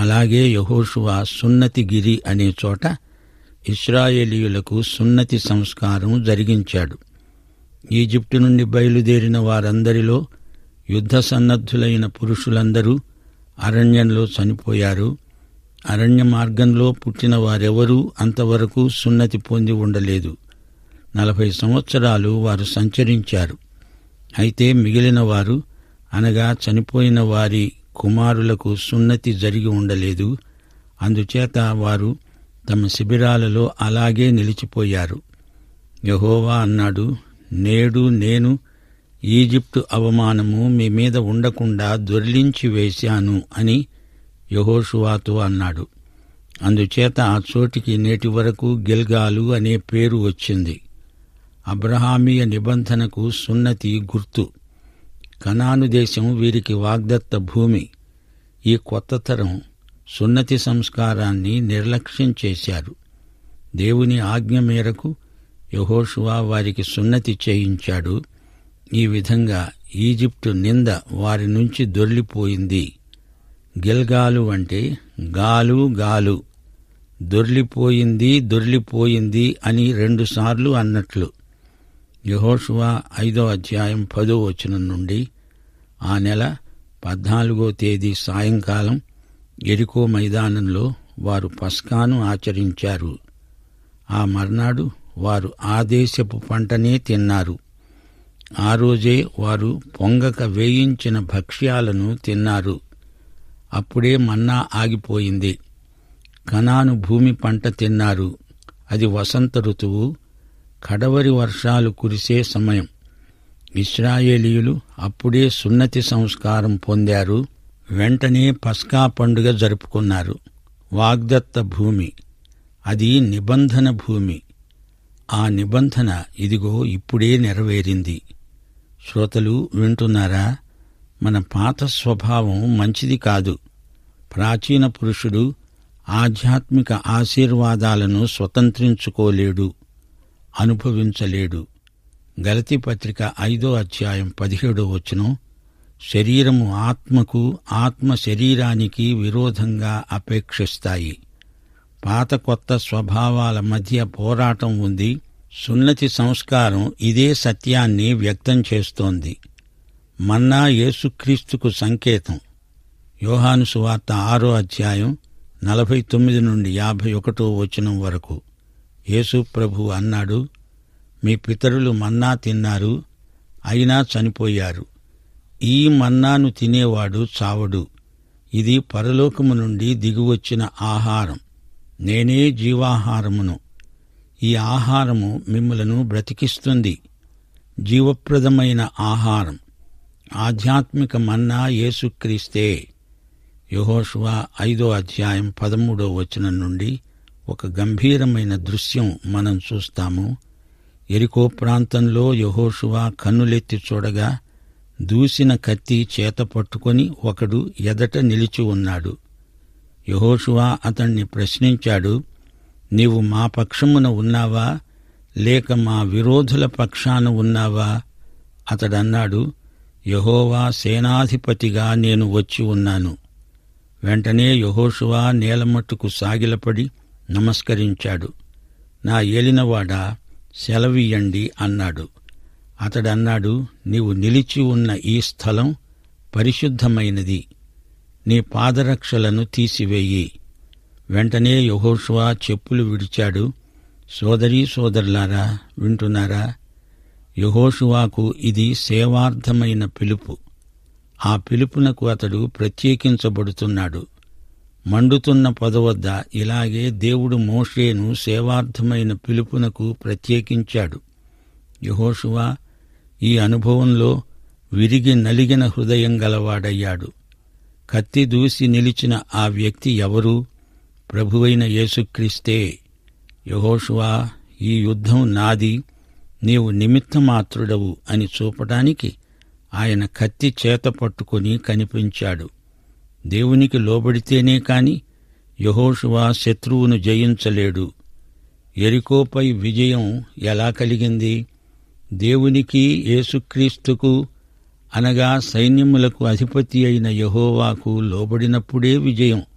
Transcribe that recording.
అలాగే యహోషువ సున్నతిగిరి అనే చోట ఇస్రాయేలీయులకు సున్నతి సంస్కారం జరిగించాడు ఈజిప్టు నుండి బయలుదేరిన వారందరిలో యుద్ధ సన్నద్ధులైన పురుషులందరూ అరణ్యంలో చనిపోయారు అరణ్య మార్గంలో పుట్టిన వారెవరూ అంతవరకు సున్నతి పొంది ఉండలేదు నలభై సంవత్సరాలు వారు సంచరించారు అయితే మిగిలిన వారు అనగా చనిపోయిన వారి కుమారులకు సున్నతి జరిగి ఉండలేదు అందుచేత వారు తమ శిబిరాలలో అలాగే నిలిచిపోయారు యహోవా అన్నాడు నేడు నేను ఈజిప్టు అవమానము మీ మీద ఉండకుండా దొర్లించి వేశాను అని యహోషువాతో అన్నాడు అందుచేత ఆ చోటికి నేటి వరకు గిల్గాలు అనే పేరు వచ్చింది అబ్రహామీయ నిబంధనకు సున్నతి గుర్తు కనాను దేశం వీరికి వాగ్దత్త భూమి ఈ కొత్త తరం సున్నతి సంస్కారాన్ని నిర్లక్ష్యం చేశారు దేవుని ఆజ్ఞ మేరకు యహోషువా వారికి సున్నతి చేయించాడు ఈ విధంగా ఈజిప్టు నింద వారి నుంచి దొర్లిపోయింది గిల్గాలు అంటే గాలు గాలు దొర్లిపోయింది దొర్లిపోయింది అని రెండుసార్లు అన్నట్లు యహోషువా ఐదో అధ్యాయం పదో వచనం నుండి ఆ నెల పద్నాలుగో తేదీ సాయంకాలం ఎరికో మైదానంలో వారు పస్కాను ఆచరించారు ఆ మర్నాడు వారు ఆదేశపు పంటనే తిన్నారు ఆ రోజే వారు పొంగక వేయించిన భక్ష్యాలను తిన్నారు అప్పుడే మన్నా ఆగిపోయింది కనాను భూమి పంట తిన్నారు అది వసంత ఋతువు కడవరి వర్షాలు కురిసే సమయం ఇస్రాయేలీయులు అప్పుడే సున్నతి సంస్కారం పొందారు వెంటనే పస్కా పండుగ జరుపుకున్నారు వాగ్దత్త భూమి అది నిబంధన భూమి ఆ నిబంధన ఇదిగో ఇప్పుడే నెరవేరింది శ్రోతలు వింటున్నారా మన పాత స్వభావం మంచిది కాదు ప్రాచీన పురుషుడు ఆధ్యాత్మిక ఆశీర్వాదాలను స్వతంత్రించుకోలేడు అనుభవించలేడు గలతి పత్రిక ఐదో అధ్యాయం పదిహేడో వచనం శరీరము ఆత్మకు ఆత్మ శరీరానికి విరోధంగా అపేక్షిస్తాయి పాత కొత్త స్వభావాల మధ్య పోరాటం ఉంది సున్నతి సంస్కారం ఇదే సత్యాన్ని వ్యక్తం చేస్తోంది మన్నా యేసుక్రీస్తుకు సంకేతం యోహాను సువార్త ఆరో అధ్యాయం నలభై తొమ్మిది నుండి యాభై ఒకటో వచనం వరకు యేసు ప్రభు అన్నాడు మీ పితరులు మన్నా తిన్నారు అయినా చనిపోయారు ఈ మన్నాను తినేవాడు చావడు ఇది పరలోకము నుండి దిగువచ్చిన ఆహారం నేనే జీవాహారమును ఈ ఆహారము మిమ్మలను బ్రతికిస్తుంది జీవప్రదమైన ఆహారం ఆధ్యాత్మిక మన్నా యేసుక్రీస్తే యహోషువా ఐదో అధ్యాయం పదమూడో వచనం నుండి ఒక గంభీరమైన దృశ్యం మనం చూస్తాము ఎరికో ప్రాంతంలో యహోషువా కన్నులెత్తి చూడగా దూసిన కత్తి చేత పట్టుకొని ఒకడు ఎదట నిలిచి ఉన్నాడు యహోషువా అతణ్ణి ప్రశ్నించాడు నీవు మా పక్షమున ఉన్నావా లేక మా విరోధుల పక్షాన ఉన్నావా అతడన్నాడు యహోవా సేనాధిపతిగా నేను వచ్చి ఉన్నాను వెంటనే యహోషువా నేలమట్టుకు సాగిలపడి నమస్కరించాడు నా ఏలినవాడా సెలవియ్యండి అన్నాడు అతడన్నాడు నీవు నిలిచి ఉన్న ఈ స్థలం పరిశుద్ధమైనది నీ పాదరక్షలను తీసివేయి వెంటనే యహోషువా చెప్పులు విడిచాడు సోదరీ సోదరులారా వింటున్నారా యహోషువాకు ఇది సేవార్థమైన పిలుపు ఆ పిలుపునకు అతడు ప్రత్యేకించబడుతున్నాడు మండుతున్న పొదవద్ద ఇలాగే దేవుడు మోషేను సేవార్థమైన పిలుపునకు ప్రత్యేకించాడు యహోషువా ఈ అనుభవంలో విరిగి నలిగిన హృదయం గలవాడయ్యాడు కత్తి దూసి నిలిచిన ఆ వ్యక్తి ఎవరు ప్రభువైన యేసుక్రీస్తే యహోషువా ఈ యుద్ధం నాది నీవు నిమిత్తమాత్రుడవు అని చూపటానికి ఆయన కత్తి చేత పట్టుకొని కనిపించాడు దేవునికి లోబడితేనే కాని యహోషువా శత్రువును జయించలేడు ఎరికోపై విజయం ఎలా కలిగింది దేవునికి యేసుక్రీస్తుకు అనగా సైన్యములకు అధిపతి అయిన యహోవాకు లోబడినప్పుడే విజయం